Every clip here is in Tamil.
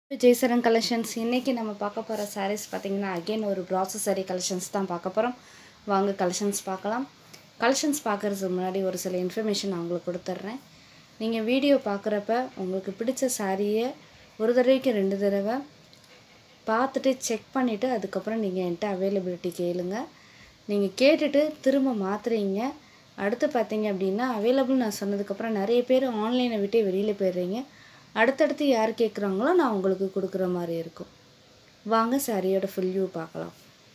ஜெய்சரன் கலெக்ஷன்ஸ் இன்றைக்கி நம்ம பார்க்க போகிற sarees பார்த்திங்கன்னா அகெயின் ஒரு ப்ராசஸ் saree கலெக்ஷன்ஸ் தான் பார்க்க போகிறோம் வாங்க கலெக்ஷன்ஸ் பார்க்கலாம் கலெக்ஷன்ஸ் பார்க்குறதுக்கு முன்னாடி ஒரு சில இன்ஃபர்மேஷன் நான் உங்களுக்கு கொடுத்துட்றேன் நீங்கள் வீடியோ பார்க்குறப்ப உங்களுக்கு பிடிச்ச சாரியை ஒரு தடவைக்கு ரெண்டு தடவை பார்த்துட்டு செக் பண்ணிவிட்டு அதுக்கப்புறம் நீங்கள் என்கிட்ட அவைலபிலிட்டி கேளுங்க நீங்கள் கேட்டுட்டு திரும்ப மாற்றுறீங்க அடுத்து பார்த்தீங்க அப்படின்னா அவைலபிள் நான் சொன்னதுக்கப்புறம் நிறைய பேர் ஆன்லைனை விட்டு வெளியில் போயிடுறீங்க அடுத்தடுத்து யார் கேட்குறாங்களோ நான் உங்களுக்கு கொடுக்குற மாதிரி இருக்கும் வாங்க சாரியோட ஃபுல் வியூ பார்க்கலாம்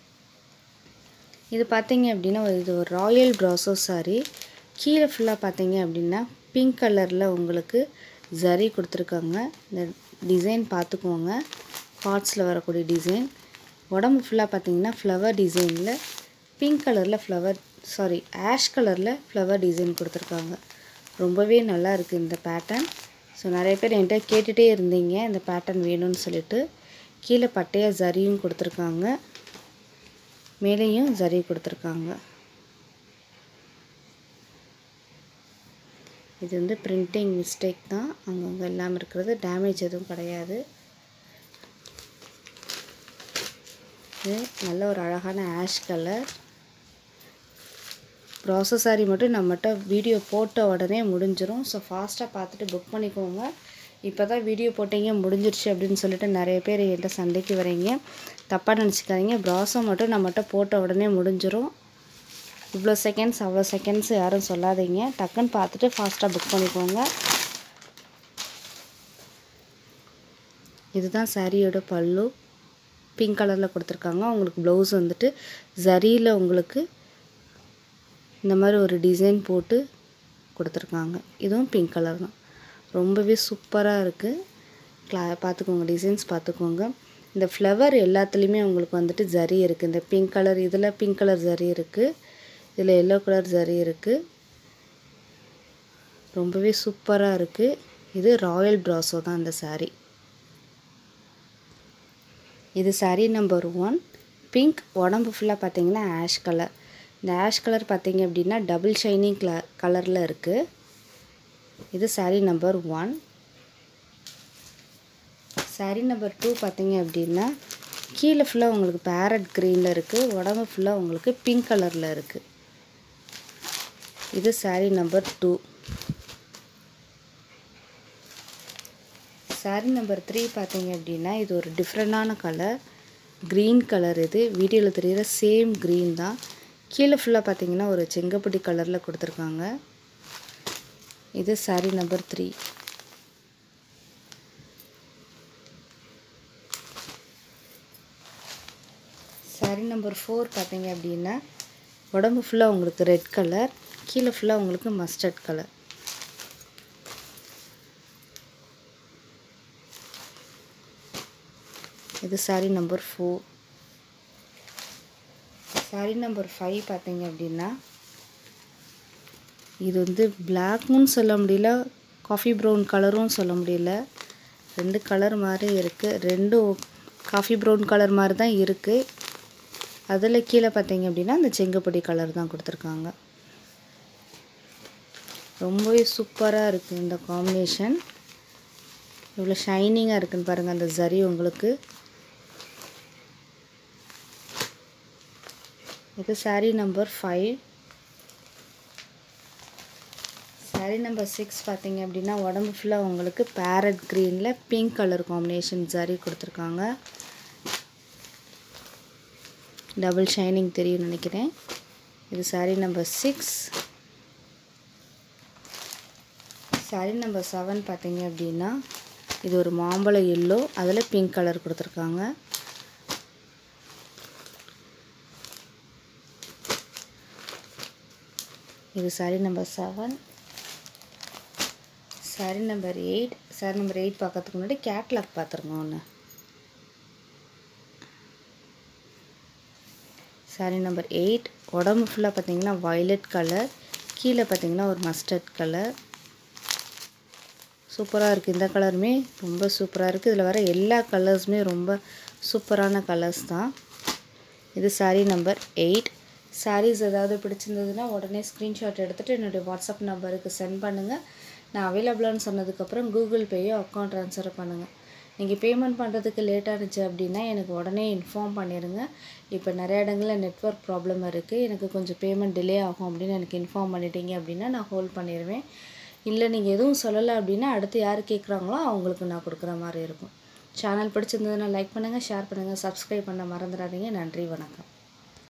இது பார்த்தீங்க அப்படின்னா ஒரு- இது ஒரு ராயல் ப்ராசோ saree கீழே ஃபுல்லாக பார்த்தீங்க அப்படின்னா பிங்க் கலரில் உங்களுக்கு ஜரி கொடுத்துருக்காங்க இந்த டிசைன் பார்த்துக்கோங்க பார்ட்ஸில் வரக்கூடிய டிசைன் உடம்பு ஃபுல்லாக பார்த்தீங்கன்னா ஃப்ளவர் டிசைனில் பிங்க் கலரில் ஃப்ளவர் சாரி ஆஷ் கலரில் ஃப்ளவர் டிசைன் கொடுத்துருக்காங்க ரொம்பவே நல்லா இருக்குது இந்த பேட்டர்ன் ஸோ நிறைய பேர் என்கிட்ட கேட்டுகிட்டே இருந்தீங்க இந்த பேட்டர்ன் வேணும்னு சொல்லிட்டு கீழே பட்டையாக ஜரியும் கொடுத்துருக்காங்க மேலேயும் ஜரி கொடுத்துருக்காங்க இது வந்து பிரிண்டிங் மிஸ்டேக் தான் அங்கங்கே இல்லாமல் இருக்கிறது டேமேஜ் எதுவும் கிடையாது இது நல்ல ஒரு அழகான ஆஷ் கலர் ப்ராசஸ் சாரி மட்டும் நம்மகிட்ட வீடியோ போட்ட உடனே முடிஞ்சிரும் ஸோ ஃபாஸ்ட்டாக பார்த்துட்டு புக் பண்ணிக்கோங்க இப்போ தான் வீடியோ போட்டீங்க முடிஞ்சிருச்சு அப்படின்னு சொல்லிட்டு நிறைய பேர் என்கிட்ட சண்டைக்கு வரீங்க தப்பாக நினச்சிக்காதீங்க ப்ராஸோ மட்டும் நம்மகிட்ட போட்ட உடனே முடிஞ்சிரும் இவ்வளோ செகண்ட்ஸ் அவ்வளோ செகண்ட்ஸ் யாரும் சொல்லாதீங்க டக்குன்னு பார்த்துட்டு ஃபாஸ்ட்டாக புக் பண்ணிக்கோங்க இதுதான் சாரியோட பல்லு பிங்க் கலரில் கொடுத்துருக்காங்க உங்களுக்கு ப்ளவுஸ் வந்துட்டு ஜரியில் உங்களுக்கு இந்த மாதிரி ஒரு டிசைன் போட்டு கொடுத்துருக்காங்க இதுவும் பிங்க் கலர் தான் ரொம்பவே சூப்பராக இருக்குது கிளா பார்த்துக்கோங்க டிசைன்ஸ் பார்த்துக்கோங்க இந்த ஃப்ளவர் எல்லாத்துலேயுமே உங்களுக்கு வந்துட்டு ஜரி இருக்குது இந்த பிங்க் கலர் இதில் பிங்க் கலர் ஜரி இருக்குது இதில் எல்லோ கலர் ஜரி இருக்குது ரொம்பவே சூப்பராக இருக்குது இது ராயல் ப்ராஸோ தான் இந்த saree இது saree நம்பர் ஒன் பிங்க் உடம்பு ஃபுல்லாக பார்த்தீங்கன்னா ஆஷ் கலர் இந்த ஆஷ் கலர் பார்த்தீங்க அப்படின்னா டபுள் ஷைனிங் கல கலரில் இருக்குது இது saree number one saree number two பார்த்தீங்க அப்படின்னா கீழே ஃபுல்லாக உங்களுக்கு பேரட் க்ரீனில் இருக்குது உடம்பு ஃபுல்லாக உங்களுக்கு பிங்க் கலரில் இருக்குது இது saree number two saree number three பார்த்தீங்க அப்படின்னா இது ஒரு டிஃப்ரெண்டான கலர் க்ரீன் கலர் இது வீடியோவில் தெரிகிற சேம் க்ரீன் தான் கீழே ஃபுல்லாக பார்த்தீங்கன்னா ஒரு செங்கப்பட்டி கலரில் கொடுத்துருக்காங்க இது saree number three saree number four பார்த்தீங்க அப்படின்னா உடம்பு ஃபுல்லாக உங்களுக்கு ரெட் கலர் கீழே ஃபுல்லாக உங்களுக்கு மஸ்டர்ட் கலர் இது saree number four saree number five பார்த்தீங்க அப்படின்னா இது வந்து பிளாக்னு சொல்ல முடியல காஃபி ப்ரௌன் கலரும் சொல்ல முடியல ரெண்டு கலர் மாதிரி இருக்குது ரெண்டும் காஃபி ப்ரௌன் கலர் மாதிரி தான் இருக்குது அதில் கீழே பார்த்தீங்க அப்படின்னா அந்த செங்கப்பொடி கலர் தான் கொடுத்துருக்காங்க ரொம்பவே சூப்பராக இருக்குது இந்த காம்பினேஷன் இவ்வளோ ஷைனிங்காக இருக்குன்னு பாருங்கள் அந்த ஜரி உங்களுக்கு இது saree number five saree number six பார்த்தீங்க அப்படின்னா உடம்பு ஃபுல்லாக உங்களுக்கு பேரட் க்ரீனில் பிங்க் கலர் காம்பினேஷன் ஜரி கொடுத்துருக்காங்க டபுள் ஷைனிங் தெரியும் நினைக்கிறேன் இது saree number six saree number seven பார்த்தீங்க அப்படின்னா இது ஒரு மாம்பழ எல்லோ அதில் பிங்க் கலர் கொடுத்துருக்காங்க இது saree number seven saree number eight saree number eight பார்க்கறதுக்கு முன்னாடி கேட்லாக் பார்த்துருங்க ஒன்று saree நம்பர் எயிட் உடம்பு ஃபுல்லாக பார்த்தீங்கன்னா violet கலர் கீழே பார்த்தீங்கன்னா ஒரு மஸ்டர்ட் கலர் சூப்பராக இருக்குது இந்த கலருமே ரொம்ப சூப்பராக இருக்குது இதில் வர எல்லா கலர்ஸுமே ரொம்ப சூப்பரான கலர்ஸ் தான் இது saree நம்பர் எயிட் sarees ஏதாவது பிடிச்சிருந்ததுன்னா உடனே ஸ்க்ரீன்ஷாட் எடுத்துகிட்டு என்னுடைய வாட்ஸ்அப் நம்பருக்கு சென்ட் பண்ணுங்கள் நான் அவைலபிளான்னு சொன்னதுக்கப்புறம் கூகுள் பேயோ அக்கௌண்ட் ட்ரான்ஸ்ஃபர் பண்ணுங்கள் நீங்கள் பேமெண்ட் பண்ணுறதுக்கு லேட் ஆகிடுச்சு அப்படின்னா எனக்கு உடனே இன்ஃபார்ம் பண்ணிடுங்க இப்போ நிறைய இடங்களில் நெட்ஒர்க் ப்ராப்ளம் இருக்குது எனக்கு கொஞ்சம் பேமெண்ட் டிலே ஆகும் அப்படின்னு எனக்கு இன்ஃபார்ம் பண்ணிட்டீங்க அப்படின்னா நான் ஹோல்ட் பண்ணிடுவேன் இல்லை நீங்கள் எதுவும் சொல்லலை அப்படின்னா அடுத்து யார் கேட்குறாங்களோ அவங்களுக்கு நான் கொடுக்குற மாதிரி இருக்கும் சேனல் பிடிச்சிருந்ததுன்னா லைக் பண்ணுங்கள் ஷேர் பண்ணுங்கள் சப்ஸ்கிரைப் பண்ண மறந்துடாதீங்க நன்றி வணக்கம்